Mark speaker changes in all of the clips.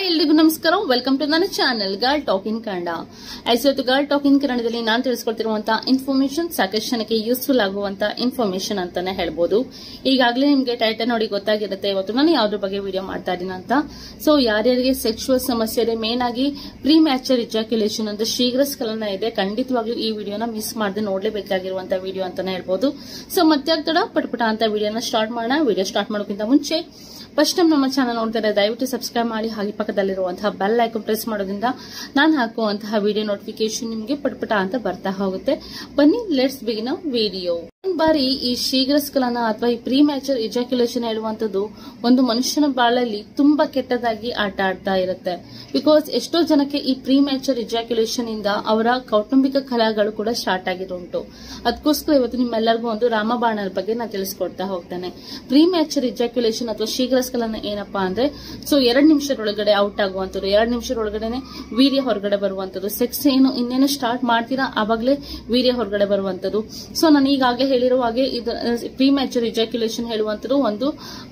Speaker 1: ಎಲ್ರಿಗೂ ನಮಸ್ಕಾರ welcome to ನನ್ನ channel girl talk in Kannada as ಇವತ್ತು ಗರ್ಲ್ ಟಾಕ್ ಇನ್ ಕನ್ನಡದಲ್ಲಿ ನಾನು ತಿಳಿಸ್ಕೊಡ್ತಿರುವಂತಹ ಇನ್ಫಾರ್ಮೇಶನ್ ಸಾಕಷ್ಟು ಜನಕ್ಕೆ ಯೂಸ್ಫುಲ್ ಆಗುವಂತ ಇನ್ಫಾರ್ಮೇಶನ್ ಅಂತಾನೆ ಹೇಳ್ಬೋದು ಈಗಾಗಲೇ ನಿಮಗೆ ಟೈಟಲ್ ನೋಡಿ ಗೊತ್ತಾಗಿರುತ್ತೆ ಇವತ್ತು ನಾನು ಯಾವ್ದ್ರ ಬಗ್ಗೆ ವಿಡಿಯೋ ಮಾಡ್ತಾ ಇದ್ದೀನಿ ಅಂತ ಸೊ ಯಾರ್ಯಾರಿಗೆ ಸೆಕ್ಷುವಲ್ ಸಮಸ್ಯೆ ಇದೆ ಮೇನ್ ಆಗಿ ಪ್ರೀ ಮ್ಯಾಚರ್ ಇಜಾಕ್ಯುಲೇಷನ್ ಅಂತ ಶೀಘ್ರ ಸ್ಖಲನ ಇದೆ ಖಂಡಿತವಾಗ್ಲೂ ಈ ವಿಡಿಯೋನ ಮಿಸ್ ಮಾಡದೆ ನೋಡ್ಲೇಬೇಕಾಗಿರುವಂತ ವಿಡಿಯೋ ಅಂತಾನೆ ಹೇಳ್ಬೋದು ಸೊ ಮತ್ತೆ ಆಗ್ತಡ ಪಟ್ಪಟ ಅಂತ ವಿಡಿಯೋನ ಸ್ಟಾರ್ಟ್ ಮಾಡೋಣ ವಿಡಿಯೋ ಸ್ಟಾರ್ಟ್ ಮಾಡೋಕ್ಕಿಂತ ಮುಂಚೆ ಫಸ್ಟ್ ಟೈಮ್ ನಮ್ಮ ಚಾನಲ್ ನೋಡ್ತಾರೆ ದಯವಿಟ್ಟು ಸಬ್ಸ್ಕ್ರೈಬ್ ಮಾಡಿ ಹಾಗೆ ಪಕ್ಕದಲ್ಲಿರುವಂತಹ ಬೆಲ್ ಐಕನ್ ಪ್ರೆಸ್ ಮಾಡೋದ್ರಿಂದ ನಾನು ಹಾಕುವಂತಹ ವಿಡಿಯೋ ನೋಟಿಫಿಕೇಶನ್ ನಿಮಗೆ ಪಟ್ಪಟ ಅಂತ ಬರ್ತಾ ಹೋಗುತ್ತೆ ಬನ್ನಿ ಲೆಟ್ಸ್ ಬಿಗಿನ ವಿಡಿಯೋ ಒಂದ್ ಬಾರಿ ಈ ಶೀಘ್ರ ಸ್ಖಲನ ಅಥವಾ ಈ ಪ್ರೀ ಮ್ಯಾಚರ್ ಇಜಾಕ್ಯುಲೇಷನ್ ಹೇಳುವಂತದ್ದು ಒಂದು ಮನುಷ್ಯನ ಬಾಳಲ್ಲಿ ತುಂಬಾ ಕೆಟ್ಟದಾಗಿ ಆಟ ಆಡ್ತಾ ಇರುತ್ತೆ ಬಿಕಾಸ್ ಎಷ್ಟೋ ಜನಕ್ಕೆ ಈ ಪ್ರೀ ಮ್ಯಾಚರ್ ಇಜಾಕ್ಯುಲೇಷನ್ ಇಂದ ಅವರ ಕೌಟುಂಬಿಕ ಕಲಹಗಳು ಕೂಡ ಸ್ಟಾರ್ಟ್ ಆಗಿರುಂಟು ಅದಕ್ಕೋಸ್ಕರ ಇವತ್ತು ನಿಮ್ಮೆಲ್ಲರಿಗೂ ಒಂದು ರಾಮಬಾಣದ ಬಗ್ಗೆ ನಾನು ತಿಳಿಸ್ಕೊಡ್ತಾ ಹೋಗ್ತೇನೆ ಪ್ರೀ ಮ್ಯಾಚರ್ ಇಜಾಕ್ಯುಲೇಷನ್ ಅಥವಾ ಶೀಘ್ರ ಸ್ಖಲನ ಏನಪ್ಪಾ ಅಂದ್ರೆ ಸೊ ಎರಡ್ ನಿಮಿಷದೊಳಗಡೆ ಔಟ್ ಆಗುವಂತದ್ದು ಎರಡ್ ನಿಮಿಷದೊಳಗಡೆನೆ ವೀರ್ಯ ಹೊರಗಡೆ ಬರುವಂತದ್ದು ಸೆಕ್ಸ್ ಏನು ಇನ್ನೇನು ಸ್ಟಾರ್ಟ್ ಮಾಡ್ತೀರಾ ಆವಾಗಲೇ ವೀರ್ಯ ಹೊರಗಡೆ ಬರುವಂತದ್ದು ಸೊ ನಾನು ಈಗಾಗಲೇ ಹೇಳಿರುವ ಹಾಗೆ ಇದು ಪ್ರೀ ಮ್ಯಾಚರ್ ಇಜಾಕ್ಯುಲೇಷನ್ ಹೇಳುವಂತದ್ದು ಒಂದು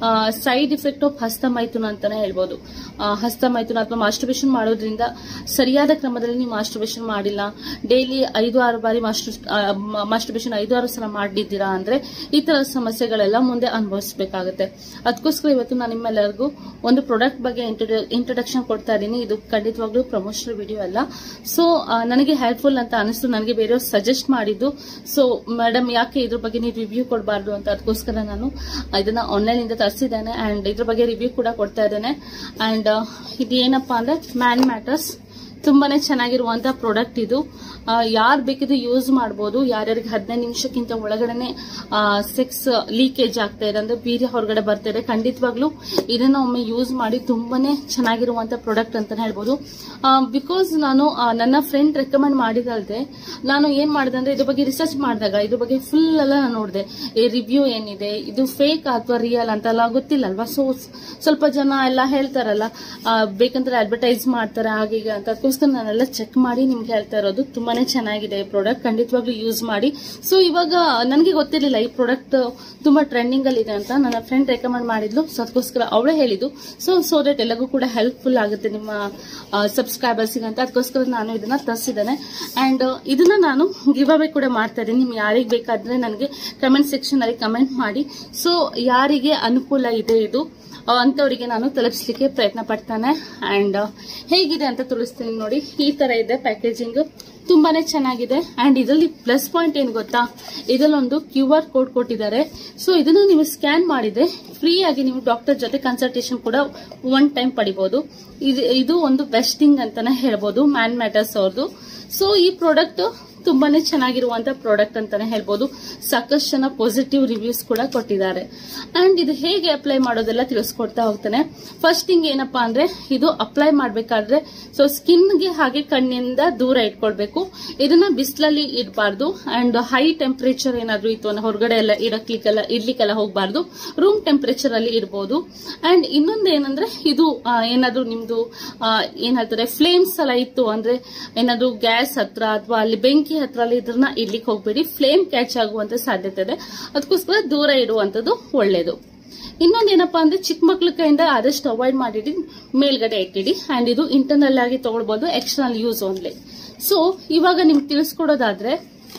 Speaker 1: ಸೈಡ್ ಇಫೆಕ್ಟ್ ಆಫ್ ಹಸ್ತಮೈಥುನ ಅಂತಾನೆ ಹೇಳ್ಬೋದು ಆ, ಹಸ್ತಮೈಥುನ ಅಥವಾ ಮಾಸ್ಟರ್ಬೇಷನ್ ಮಾಡೋದ್ರಿಂದ ಸರಿಯಾದ ಕ್ರಮದಲ್ಲಿ ನೀವು ಮಾಸ್ಟರ್ಬೇಷನ್ ಮಾಡಿಲ್ಲ ಡೈಲಿ ಐದು ಆರು ಬಾರಿ ಮಾಸ್ಟರ್ ಮಾಸ್ಟರ್ಬೇಷನ್ ಐದು ಆರು ಸಲ ಮಾಡಿದ್ದೀರಾ ಅಂದ್ರೆ ಈ ತರ ಸಮಸ್ಯೆಗಳೆಲ್ಲ ಮುಂದೆ ಅನುಭವಿಸಬೇಕಾಗುತ್ತೆ ಅದಕ್ಕೋಸ್ಕರ ಇವತ್ತು ನಾನು ನಿಮ್ಮೆಲ್ಲರಿಗೂ ಒಂದು ಪ್ರಾಡಕ್ಟ್ ಬಗ್ಗೆ ಇಂಟ್ರೊಡಕ್ಷನ್ ಕೊಡ್ತಾ ಇದ್ದೀನಿ ಇದು ಖಂಡಿತವಾಗ್ಲೂ ಪ್ರಮೋಷನಲ್ ವಿಡಿಯೋ ಅಲ್ಲ ಸೊ ನನಗೆ ಹೆಲ್ಪ್ಫುಲ್ ಅಂತ ಅನಿಸ್ತು ನನಗೆ ಬೇರೆಯವ್ರು ಸಜೆಸ್ಟ್ ಮಾಡಿದ್ದು ಸೊ ಮೇಡಮ್ ಯಾಕೆ ಇದ್ರ ಬಗ್ಗೆ ನೀವು ರಿವ್ಯೂ ಕೊಡಬಾರ್ದು ಅಂತ ಅದಕ್ಕೋಸ್ಕರ ನಾನು ಇದನ್ನ ಆನ್ಲೈನ್ ಇಂದ ತರಿಸಿದ್ದೇನೆ ಅಂಡ್ ಇದ್ರ ಬಗ್ಗೆ ರಿವ್ಯೂ ಕೂಡ ಕೊಡ್ತಾ ಇದ್ದೇನೆ ಅಂಡ್ ಇದು ಏನಪ್ಪಾ ಅಂದ್ರೆ ಮ್ಯಾನ್ ಮ್ಯಾಟರ್ಸ್ ತುಂಬಾನೇ ಚೆನ್ನಾಗಿರುವಂತ ಪ್ರಾಡಕ್ಟ್ ಇದು ಯಾರು ಬೇಕಿದ್ರು ಯೂಸ್ ಮಾಡಬಹುದು ಯಾರ್ಯಾರಿಗೆ ಹದಿನೈದು ನಿಮಿಷಕ್ಕಿಂತ ಒಳಗಡೆನೆ ಸೆಕ್ಸ್ ಲೀಕೇಜ್ ಆಗ್ತಾ ಇದೆ ಅಂದ್ರೆ ವೀರ್ಯ ಹೊರಗಡೆ ಬರ್ತಾ ಇದೆ ಖಂಡಿತವಾಗ್ಲೂ ಇದನ್ನ ಒಮ್ಮೆ ಯೂಸ್ ಮಾಡಿ ತುಂಬಾನೇ ಚೆನ್ನಾಗಿರುವಂತ ಪ್ರಾಡಕ್ಟ್ ಅಂತಾನೆ ಹೇಳ್ಬೋದು ಬಿಕಾಸ್ ನಾನು ಆ, ನನ್ನ ಫ್ರೆಂಡ್ ರೆಕಮೆಂಡ್ ಮಾಡಿದಲ್ದೆ ನಾನು ಏನ್ ಮಾಡಿದೆ ಅಂದ್ರೆ ಇದ್ರ ಬಗ್ಗೆ ರಿಸರ್ಚ್ ಮಾಡಿದಾಗ ಇದ್ರ ಬಗ್ಗೆ ಫುಲ್ ಎಲ್ಲ ನಾನು ನೋಡಿದೆ ಈ ರಿವ್ಯೂ ಏನಿದೆ ಇದು ಫೇಕ್ ಅಥವಾ ರಿಯಲ್ ಅಂತೆಲ್ಲ ಗೊತ್ತಿಲ್ಲ ಅಲ್ವಾ ಸೊ ಸ್ವಲ್ಪ ಜನ ಎಲ್ಲ ಹೇಳ್ತಾರಲ್ಲ ಆ, ಬೇಕಂದ್ರೆ ಅಡ್ವರ್ಟೈಸ್ ಮಾಡ್ತಾರೆ ಹಾಗೆ ಹೀಗೆ ಅಂತ ಅದಕ್ಕೋಸ್ಕರ ನಾನೆಲ್ಲ ಚೆಕ್ ಮಾಡಿ ನಿಮ್ಗೆ ಹೇಳ್ತಾ ಇರೋದು ತುಂಬಾನೇ ಚೆನ್ನಾಗಿದೆ ಈ ಪ್ರಾಡಕ್ಟ್ ಖಂಡಿತವಾಗ್ಲೂ ಯೂಸ್ ಮಾಡಿ ಸೊ ಇವಾಗ ನನಗೆ ಗೊತ್ತಿರಲಿಲ್ಲ ಈ ಪ್ರಾಡಕ್ಟ್ ತುಂಬಾ ಟ್ರೆಂಡಿಂಗ್ ಅಲ್ಲಿ ಇದೆ ಅಂತ ನನ್ನ ಫ್ರೆಂಡ್ ರೆಕಮೆಂಡ್ ಮಾಡಿದ್ಲು ಸೊ ಅದಕ್ಕೋಸ್ಕರ ಅವಳೇ ಹೇಳಿದ್ದು ಸೊ ಸೊ ದಟ್ ಎಲ್ಲರಿಗೂ ಕೂಡ ಹೆಲ್ಪ್ಫುಲ್ ಆಗುತ್ತೆ ನಿಮ್ಮ ಸಬ್ಸ್ಕ್ರೈಬರ್ಸ್ಗೆ ಅಂತ ಅದಕ್ಕೋಸ್ಕರ ನಾನು ಇದನ್ನ ತರಿಸಿದ್ದೇನೆ ಅಂಡ್ ಇದನ್ನ ನಾನು ಗಿವ್ ಅವೇ ಕೂಡ ಮಾಡ್ತಾ ಇದ್ದೀನಿ ನಿಮ್ಗೆ ಯಾರಿಗೆ ಬೇಕಾದ್ರೆ ನನಗೆ ಕಮೆಂಟ್ ಸೆಕ್ಷನ್ ಅಲ್ಲಿ ಕಮೆಂಟ್ ಮಾಡಿ ಸೊ ಯಾರಿಗೆ ಅನುಕೂಲ ಇದೆ ಇದು ಆ, ಅಂಥವರಿಗೆ ನಾನು ತಲುಪಿಸ್ಲಿಕ್ಕೆ ಪ್ರಯತ್ನ ಪಡ್ತಾನೆ ಅಂಡ್ ಹೇಗಿದೆ ಅಂತ ತೋರಿಸ್ತೀನಿ ನೋಡಿ ಈ ತರ ಇದೆ ಪ್ಯಾಕೇಜಿಂಗ್ ತುಂಬಾನೇ ಚೆನ್ನಾಗಿದೆ ಅಂಡ್ ಇದರಲ್ಲಿ ಪ್ಲಸ್ ಪಾಯಿಂಟ್ ಏನು ಗೊತ್ತಾ ಇದರಲ್ಲೊಂದು ಕ್ಯೂ ಆರ್ ಕೋಡ್ ಕೊಟ್ಟಿದ್ದಾರೆ ಸೊ ಇದನ್ನು ನೀವು ಸ್ಕ್ಯಾನ್ ಮಾಡಿದ್ರೆ ಫ್ರೀ ಆಗಿ ನೀವು ಡಾಕ್ಟರ್ ಜೊತೆ ಕನ್ಸಲ್ಟೇಷನ್ ಕೂಡ ಒನ್ ಟೈಮ್ ಪಡಿಬಹುದು ಇದು ಇದು ಒಂದು ಬೆಸ್ಟ್ ಥಿಂಗ್ ಅಂತಾನೆ ಹೇಳ್ಬೋದು ಮ್ಯಾನ್ ಮ್ಯಾಟರ್ಸ್ ಅವ್ರದ್ದು ಸೊ ಈ ಪ್ರಾಡಕ್ಟ್ ತುಂಬಾನೇ ಚೆನ್ನಾಗಿರುವಂತ ಪ್ರಾಡಕ್ಟ್ ಅಂತಾನೆ ಹೇಳ್ಬೋದು ಸಾಕಷ್ಟು ಜನ ಪಾಸಿಟಿವ್ ರಿವ್ಯೂಸ್ ಕೂಡ ಕೊಟ್ಟಿದ್ದಾರೆ ಅಂಡ್ ಇದು ಹೇಗೆ ಅಪ್ಲೈ ಮಾಡೋದೆಲ್ಲ ತಿಳಿಸ್ಕೊಡ್ತಾ ಹೋಗ್ತಾನೆ ಫಸ್ಟ್ ಥಿಂಗ್ ಏನಪ್ಪಾ ಅಂದ್ರೆ ಇದು ಅಪ್ಲೈ ಮಾಡ್ಬೇಕಾದ್ರೆ ಸೊ ಸ್ಕಿನ್ಗೆ ಹಾಗೆ ಕಣ್ಣಿಂದ ದೂರ ಇಟ್ಕೊಳ್ಬೇಕು ಇದನ್ನ ಬಿಸಿಲಲ್ಲಿ ಇಡಬಾರ್ದು ಅಂಡ್ ಹೈ ಟೆಂಪರೇಚರ್ ಏನಾದ್ರೂ ಇತ್ತು ಅಂದ್ರೆ ಹೊರಗಡೆ ಎಲ್ಲ ಇಡಕ್ಲಿಕ್ಕೆಲ್ಲ ಇಡ್ಲಿಕ್ಕೆಲ್ಲ ಹೋಗಬಾರ್ದು ರೂಮ್ ಟೆಂಪರೇಚರ್ ಅಲ್ಲಿ ಇಡಬಹುದು ಅಂಡ್ ಇನ್ನೊಂದು ಏನಂದ್ರೆ ಇದು ಆ, ಏನಾದ್ರೂ ನಿಮ್ದು ಆ, ಏನ್ ಹೇಳ್ತಾರೆ ಫ್ಲೇಮ್ಸ್ ಎಲ್ಲ ಇತ್ತು ಅಂದ್ರೆ ಏನಾದ್ರೂ ಗ್ಯಾಸ್ ಹತ್ರ ಅಥವಾ ಅಲ್ಲಿ ಬೆಂಕಿ ಹತ್ರ ಅಲ್ಲಿ ಇದ್ರನ್ನ ಇಡ್ಲಿಕ್ಕೆ ಹೋಗ್ಬೇಡಿ ಫ್ಲೇಮ್ ಕ್ಯಾಚ್ ಆಗುವಂತ ಸಾಧ್ಯತೆ ಇದೆ ಅದಕ್ಕೋಸ್ಕರ ದೂರ ಇಡುವಂತದ್ದು ಒಳ್ಳೇದು ಇನ್ನೊಂದೇನಪ್ಪಾ ಅಂದ್ರೆ ಚಿಕ್ಕ ಮಕ್ಳ ಕೈಯಿಂದ ಆದಷ್ಟು ಅವಾಯ್ಡ್ ಮಾಡಿಡಿ ಮೇಲ್ಗಡೆ ಇಟ್ಟಿಡಿ ಅಂಡ್ ಇದು ಇಂಟರ್ನಲ್ ಆಗಿ ತಗೊಳ್ಬಹುದು ಎಕ್ಸ್ಟರ್ನಲ್ ಯೂಸ್ ಓನ್ಲಿ ಸೊ ಇವಾಗ ನಿಮ್ಗೆ ತಿಳಿಸ್ಕೊಡೋದಾದ್ರೆ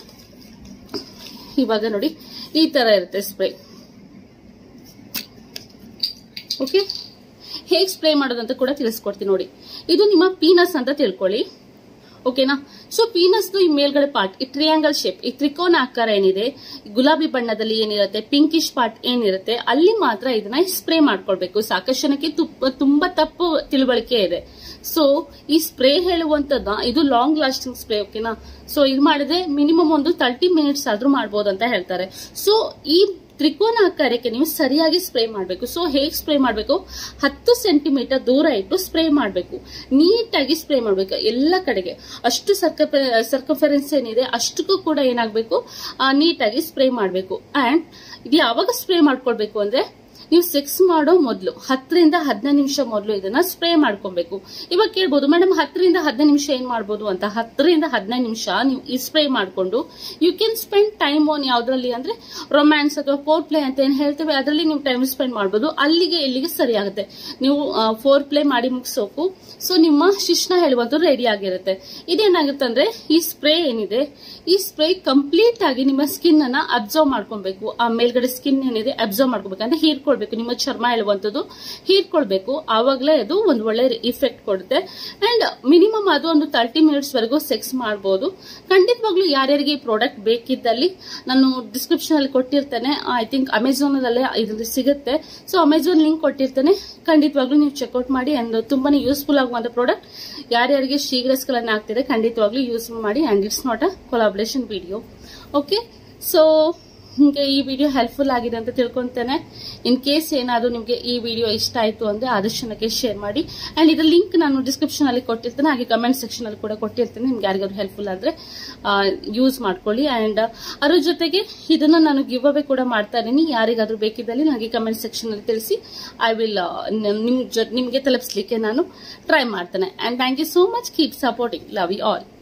Speaker 1: ಇವಾಗ ನೋಡಿ ಈ ತರ ಇರುತ್ತೆ ಸ್ಪ್ರೇ ಓಕೆ ಹೇಗೆ ಸ್ಪ್ರೇ ಮಾಡೋದಂತ ಕೂಡ ತಿಳಿಸ್ಕೊಡ್ತೀನಿ ನೋಡಿ ಇದು ನಿಮ್ಮ ಪೀನಸ್ ಅಂತ ತಿಳ್ಕೊಳ್ಳಿ ಓಕೆನಾ ಸೊ ಪೀನಸ್ ಈ ಮೇಲ್ಗಡೆ ಪಾರ್ಟ್ ಈ ಟ್ರಿಯಾಂಗಲ್ ಶೇಪ್ ಈ ತ್ರಿಕೋನ ಆಕಾರ ಏನಿದೆ ಗುಲಾಬಿ ಬಣ್ಣದಲ್ಲಿ ಏನಿರುತ್ತೆ ಪಿಂಕಿಶ್ ಪಾರ್ಟ್ ಏನಿರುತ್ತೆ ಅಲ್ಲಿ ಮಾತ್ರ ಇದನ್ನ ಸ್ಪ್ರೇ ಮಾಡ್ಕೊಳ್ಬೇಕು ಸಾಕಷ್ಟು ಜನಕ್ಕೆ ತುಪ್ಪ- ತುಂಬಾ ತಪ್ಪು ತಿಳುವಳಿಕೆ ಇದೆ ಸೊ ಈ ಸ್ಪ್ರೇ ಹೇಳುವಂತದ ಇದು ಲಾಂಗ್ ಲಾಸ್ಟಿಂಗ್ ಸ್ಪ್ರೇ ಓಕೆನಾ ಸೊ ಇದು ಮಾಡಿದ್ರೆ ಮಿನಿಮಮ್ ಒಂದು ತರ್ಟಿ ಮಿನಿಟ್ಸ್ ಆದ್ರೂ ಮಾಡ್ಬೋದು ಅಂತ ಹೇಳ್ತಾರೆ ಸೊ ಈ ತ್ರಿಕೋನ ಆಕಾರಕ್ಕೆ ನೀವು ಸರಿಯಾಗಿ ಸ್ಪ್ರೇ ಮಾಡಬೇಕು ಸೊ ಹೇಗೆ ಸ್ಪ್ರೇ ಮಾಡಬೇಕು ಹತ್ತು ಸೆಂಟಿಮೀಟರ್ ದೂರ ಇಟ್ಟು ಸ್ಪ್ರೇ ಮಾಡಬೇಕು ನೀಟಾಗಿ ಸ್ಪ್ರೇ ಮಾಡಬೇಕು ಎಲ್ಲ ಕಡೆಗೆ ಅಷ್ಟು ಸರ್ಕ ಸರ್ಕಫರೆನ್ಸ್ ಏನಿದೆ ಅಷ್ಟಕ್ಕೂ ಕೂಡ ಏನಾಗಬೇಕು ನೀಟಾಗಿ ಸ್ಪ್ರೇ ಮಾಡಬೇಕು ಅಂಡ್ ಇದು ಯಾವಾಗ ಸ್ಪ್ರೇ ಮಾಡ್ಕೊಳ್ಬೇಕು ಅಂದ್ರೆ ನೀವು ಸೆಕ್ಸ್ ಮಾಡೋ ಮೊದಲು ಹತ್ತರಿಂದ ಹದಿನೈದು ನಿಮಿಷ ಮೊದಲು ಇದನ್ನ ಸ್ಪ್ರೇ ಮಾಡ್ಕೊಬೇಕು ಇವಾಗ ಕೇಳ್ಬೋದು ಮೇಡಮ್ ಹತ್ತರಿಂದ ಹದಿನೈದು ನಿಮಿಷ ಏನ್ ಮಾಡ್ಬೋದು ಅಂತ ಹತ್ತರಿಂದ ಹದಿನೈದು ನಿಮಿಷ ನೀವು ಈ ಸ್ಪ್ರೇ ಮಾಡ್ಕೊಂಡು you can spend time on ಯಾವ್ದ್ರಲ್ಲಿ ಅಂದ್ರೆ ರೊಮ್ಯಾನ್ಸ್ ಅಥವಾ ಫೋರ್ ಪ್ಲೇ ಅಂತ ಏನ್ ಹೇಳ್ತೇವೆ ಅದರಲ್ಲಿ ನೀವು ಟೈಮ್ ಸ್ಪೆಂಡ್ ಮಾಡ್ಬೋದು ಅಲ್ಲಿಗೆ ಇಲ್ಲಿಗೆ ಸರಿ ಆಗುತ್ತೆ ನೀವು ಫೋರ್ ಪ್ಲೇ ಮಾಡಿ ಮುಗಿಸೋಕು ಸೊ ನಿಮ್ಮ ಶಿಶ್ನ ಹೇಳುವಂಥದ್ದು ರೆಡಿ ಆಗಿರುತ್ತೆ ಇದೇನಾಗುತ್ತೆ ಅಂದ್ರೆ ಈ ಸ್ಪ್ರೇ ಏನಿದೆ ಈ ಸ್ಪ್ರೇ ಕಂಪ್ಲೀಟ್ ಆಗಿ ನಿಮ್ಮ ಸ್ಕಿನ್ ಅನ್ನ ಅಬ್ಸರ್ವ್ ಮಾಡ್ಕೊಬೇಕು ಆ ಮೇಲ್ಗಡೆ ಸ್ಕಿನ್ ಏನಿದೆ ಅಬ್ಸರ್ವ್ ಮಾಡ್ಕೋಬೇಕು ಅಂದ್ರೆ ಹೀರ್ಕೊಳ್ಬೇಕು ನಿಮ್ಮ ಚರ್ಮ ಹೇಳುವಂಥದ್ದು ಹೀರ್ಕೊಳ್ಬೇಕು ಆವಾಗಲೇ ಅದು ಒಂದು ಒಳ್ಳೆ ಇಫೆಕ್ಟ್ ಕೊಡುತ್ತೆ ಅಂಡ್ ಮಿನಿಮಮ್ ಅದು ಒಂದು ತರ್ಟಿ ಮಿನಿಟ್ಸ್ ವರೆಗೂ ಸೆಕ್ಸ್ ಮಾಡಬಹುದು ಖಂಡಿತವಾಗ್ಲೂ ಯಾರ್ಯಾರಿಗೆ ಈ ಪ್ರಾಡಕ್ಟ್ ಬೇಕಿದ್ದಲ್ಲಿ ನಾನು ಡಿಸ್ಕ್ರಿಪ್ಷನ್ ಅಲ್ಲಿ ಕೊಟ್ಟಿರ್ತೇನೆ ಐ ಥಿಂಕ್ ಅಮೆಝಾನ್ ಅಲ್ಲೇ ಇದ್ರಲ್ಲಿ ಸಿಗುತ್ತೆ ಸೊ ಅಮೆಝಾನ್ ಲಿಂಕ್ ಕೊಟ್ಟಿರ್ತೇನೆ ಖಂಡಿತವಾಗ್ಲೂ ನೀವು ಚೆಕ್ಔಟ್ ಮಾಡಿ ಅಂಡ್ ತುಂಬಾನೇ ಯೂಸ್ಫುಲ್ ಆಗುವಂತ ಪ್ರಾಡಕ್ಟ್ ಯಾರ್ಯಾರಿಗೆ ಶೀಘ್ರಸ್ಗಳನ್ನ ಆಗ್ತಿದೆ ಖಂಡಿತವಾಗ್ಲೂ ಯೂಸ್ ಮಾಡಿ and it's not a collaboration video okay so ನಿಮಗೆ ಈ ವಿಡಿಯೋ ಹೆಲ್ಪ್ಫುಲ್ ಆಗಿದೆ ಅಂತ ತಿಳ್ಕೊಂತೇನೆ ಇನ್ ಕೇಸ್ ಏನಾದರೂ ನಿಮಗೆ ಈ ವಿಡಿಯೋ ಇಷ್ಟ ಆಯಿತು ಅಂದ್ರೆ ಆದಷ್ಟು ನನಗೆ ಶೇರ್ ಮಾಡಿ ಅಂಡ್ ಇದರ ಲಿಂಕ್ ನಾನು ಡಿಸ್ಕ್ರಿಪ್ಷನ್ ಅಲ್ಲಿ ಕೊಟ್ಟಿರ್ತೇನೆ ಹಾಗೆ ಕಮೆಂಟ್ ಸೆಕ್ಷನ್ ಅಲ್ಲಿ ಕೂಡ ಕೊಟ್ಟಿರ್ತೇನೆ ನಿಮ್ಗೆ ಯಾರಿಗಾದ್ರು ಹೆಲ್ಪ್ಫುಲ್ ಆದ್ರೆ ಯೂಸ್ ಮಾಡ್ಕೊಳ್ಳಿ ಅಂಡ್ ಅದ್ರ ಜೊತೆಗೆ ಇದನ್ನ ನಾನು ಗಿವ್ ಅವೇ ಕೂಡ ಮಾಡ್ತಾ ಇದ್ದೀನಿ ಯಾರಿಗಾದ್ರೂ ಬೇಕಿದ್ದಲ್ಲಿ ನನಗೆ ಕಮೆಂಟ್ ಸೆಕ್ಷನ್ ಅಲ್ಲಿ ತಿಳಿಸಿ ಐ ವಿಲ್ ನಿಮ್ ನಿಮ್ಗೆ ತಲುಪಿಸ್ಲಿಕ್ಕೆ ನಾನು ಟ್ರೈ ಮಾಡ್ತೇನೆ and thank you so much keep supporting love you all